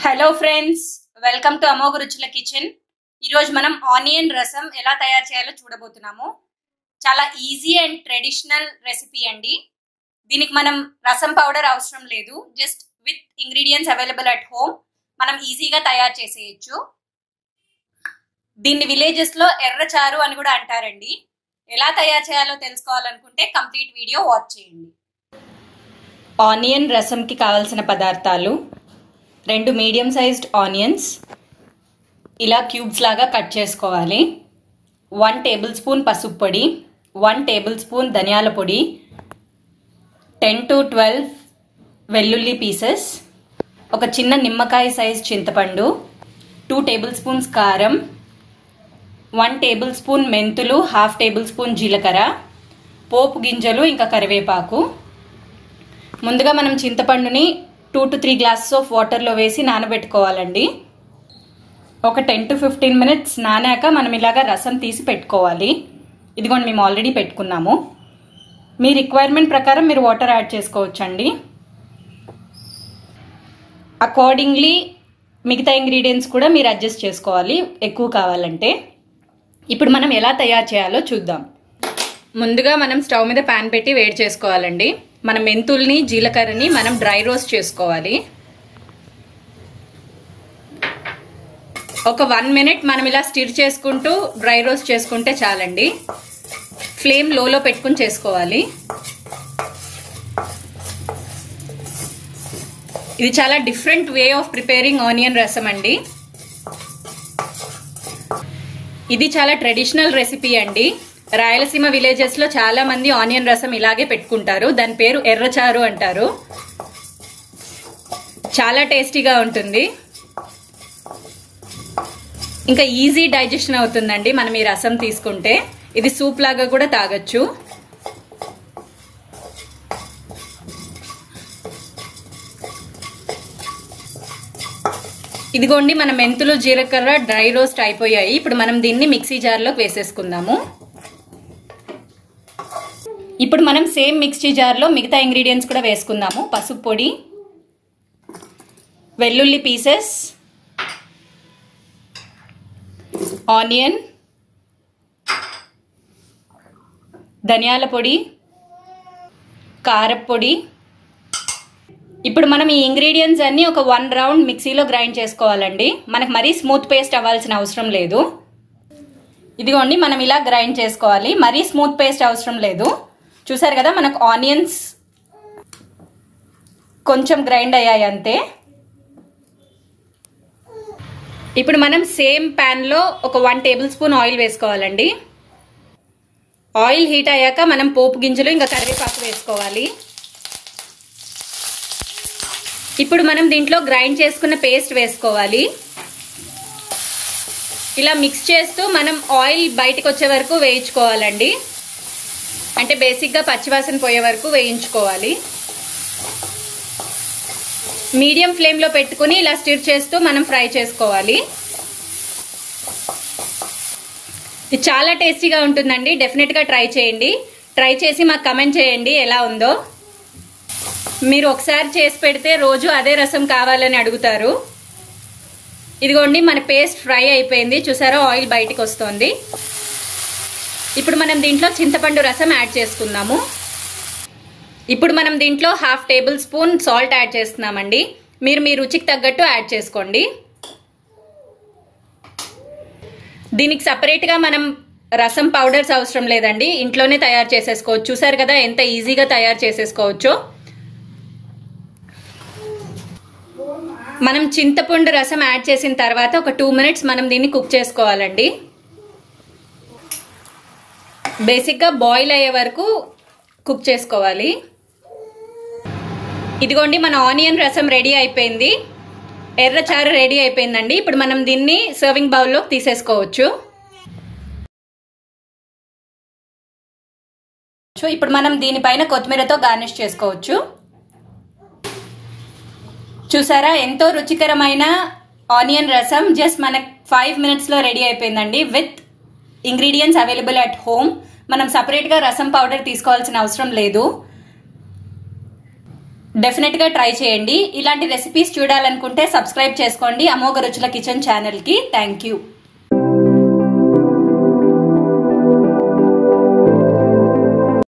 hello friends welcome to Amogha రుచుల kitchen ఈరోజు మనం ఆనియన్ రసం ఎలా తయారు చేయాలో చూడబోతున్నాము చాలా ఈజీ అండ్ ట్రెడిషనల్ రెసిపీ అండి దీనికి మనం రసం పౌడర్ అవసరం లేదు just with ingredients available at home మనం ఈజీగా తయారు చేసేయచ్చు దీన్ని విలేజెస్ లో ఎర్రచారు అని కూడా అంటారండి ఎలా తయారు చేయాలో తెలుసుకోవాలనుకుంటే కంప్లీట్ వీడియో వాచ్ చేయండి ఆనియన్ రసంకి కావాల్సిన పదార్థాలు రెండు మీడియం సైజ్డ్ ఆనియన్స్ ఇలా క్యూబ్స్ లాగా కట్ చేసుకోవాలి వన్ టేబుల్ స్పూన్ పసుపు పొడి వన్ టేబుల్ స్పూన్ ధనియాల పొడి టెన్ టు ట్వెల్వ్ వెల్లుల్లి పీసెస్ ఒక చిన్న నిమ్మకాయ సైజ్ చింతపండు టూ టేబుల్ స్పూన్స్ కారం వన్ టేబుల్ స్పూన్ మెంతులు హాఫ్ టేబుల్ స్పూన్ జీలకర్ర పోపు గింజలు ఇంకా కరివేపాకు ముందుగా మనం చింతపండుని two to three glasses of వాటర్లో వేసి నానబెట్టుకోవాలండి ఒక టెన్ టు ఫిఫ్టీన్ మినిట్స్ నానాక మనం ఇలాగ రసం తీసి పెట్టుకోవాలి ఇదిగోండి మేము ఆల్రెడీ పెట్టుకున్నాము మీ రిక్వైర్మెంట్ ప్రకారం మీరు వాటర్ యాడ్ చేసుకోవచ్చండి అకార్డింగ్లీ మిగతా ఇంగ్రీడియంట్స్ కూడా మీరు అడ్జస్ట్ చేసుకోవాలి ఎక్కువ కావాలంటే ఇప్పుడు మనం ఎలా తయారు చేయాలో చూద్దాం ముందుగా మనం స్టవ్ మీద ప్యాన్ పెట్టి వేడి చేసుకోవాలండి మన మెంతుల్ని జీలకర్రని మనం డ్రై రోస్ట్ చేసుకోవాలి ఒక వన్ మినిట్ మనం ఇలా స్టిర్ చేసుకుంటూ డ్రై రోస్ట్ చేసుకుంటే చాలండి ఫ్లేమ్ లోలో పెట్టుకుని చేసుకోవాలి ఇది చాలా different way of preparing onion rasam అండి ఇది చాలా ట్రెడిషనల్ రెసిపీ అండి రాయలసీమ విలేజెస్ లో చాలా మంది ఆనియన్ రసం ఇలాగే పెట్టుకుంటారు దాని పేరు ఎర్రచారు అంటారు చాలా టేస్టీగా ఉంటుంది ఇంకా ఈజీ డైజెషన్ అవుతుందండి మనం ఈ రసం తీసుకుంటే ఇది సూప్ లాగా కూడా తాగొచ్చు ఇదిగోండి మన మెంతులు జీలకర్ర డ్రై రోస్ట్ అయిపోయాయి ఇప్పుడు మనం దీన్ని మిక్సీ జార్లోకి వేసేసుకుందాము ఇప్పుడు మనం సేమ్ మిక్సీ జార్లో మిగతా ఇంగ్రీడియంట్స్ కూడా వేసుకుందాము పసుపు పొడి వెల్లుల్లి పీసెస్ ఆనియన్ ధనియాల పొడి కారప్పొడి ఇప్పుడు మనం ఈ ఇంగ్రీడియంట్స్ అన్ని ఒక వన్ రౌండ్ మిక్సీలో గ్రైండ్ చేసుకోవాలండి మనకు మరీ స్మూత్ పేస్ట్ అవ్వాల్సిన అవసరం లేదు ఇదిగోండి మనం ఇలా గ్రైండ్ చేసుకోవాలి మరీ స్మూత్ పేస్ట్ అవసరం లేదు చూసారు కదా మనకు ఆనియన్స్ కొంచెం గ్రైండ్ అయ్యాయి అంతే ఇప్పుడు మనం సేమ్ ప్యాన్లో ఒక వన్ టేబుల్ స్పూన్ ఆయిల్ వేసుకోవాలండి ఆయిల్ హీట్ అయ్యాక మనం పోపు గింజలు ఇంకా కరివేపాకు వేసుకోవాలి ఇప్పుడు మనం దీంట్లో గ్రైండ్ చేసుకున్న పేస్ట్ వేసుకోవాలి ఇలా మిక్స్ చేస్తూ మనం ఆయిల్ బయటకు వచ్చే వరకు వేయించుకోవాలండి అంటే బేసిక్గా పచ్చివాసన పోయే వరకు వేయించుకోవాలి మీడియం ఫ్లేమ్లో పెట్టుకుని ఇలా స్టిర్ చేస్తూ మనం ఫ్రై చేసుకోవాలి ఇది చాలా టేస్టీగా ఉంటుందండి డెఫినెట్గా ట్రై చేయండి ట్రై చేసి మాకు కమెంట్ చేయండి ఎలా ఉందో మీరు ఒకసారి చేసి పెడితే రోజు అదే రసం కావాలని అడుగుతారు ఇదిగోండి మన పేస్ట్ ఫ్రై అయిపోయింది చూసారా ఆయిల్ బయటికి వస్తుంది ఇప్పుడు మనం దీంట్లో చింతపండు రసం యాడ్ చేసుకుందాము ఇప్పుడు మనం దీంట్లో half table spoon salt add చేస్తున్నామండి మీరు మీ రుచికి తగ్గట్టు యాడ్ చేసుకోండి దీనికి సపరేట్గా మనం రసం పౌడర్స్ అవసరం లేదండి ఇంట్లోనే తయారు చేసేసుకోవచ్చు చూసారు కదా ఎంత ఈజీగా తయారు చేసేసుకోవచ్చో మనం చింతపండు రసం యాడ్ చేసిన తర్వాత ఒక టూ మినిట్స్ మనం దీన్ని కుక్ చేసుకోవాలండి బేసిక్గా బాయిల్ అయ్యే వరకు కుక్ చేసుకోవాలి ఇదిగోండి మన ఆనియన్ రసం రెడీ అయిపోయింది ఎర్ర చారు రెడీ అయిపోయిందండి ఇప్పుడు మనం దీన్ని సర్వింగ్ బౌల్లో తీసేసుకోవచ్చు ఇప్పుడు మనం దీనిపైన కొత్తిమీరతో గార్నిష్ చేసుకోవచ్చు చూసారా ఎంతో రుచికరమైన ఆనియన్ రసం జస్ట్ మనకు ఫైవ్ మినిట్స్లో రెడీ అయిపోయిందండి with ingredients available at home మనం సపరేట్గా రసం పౌడర్ తీసుకోవాల్సిన అవసరం లేదు డెఫినెట్గా ట్రై చేయండి ఇలాంటి రెసిపీస్ చూడాలనుకుంటే సబ్స్క్రైబ్ చేసుకోండి అమోఘ రుచుల కిచెన్ ఛానల్కి థ్యాంక్ యూ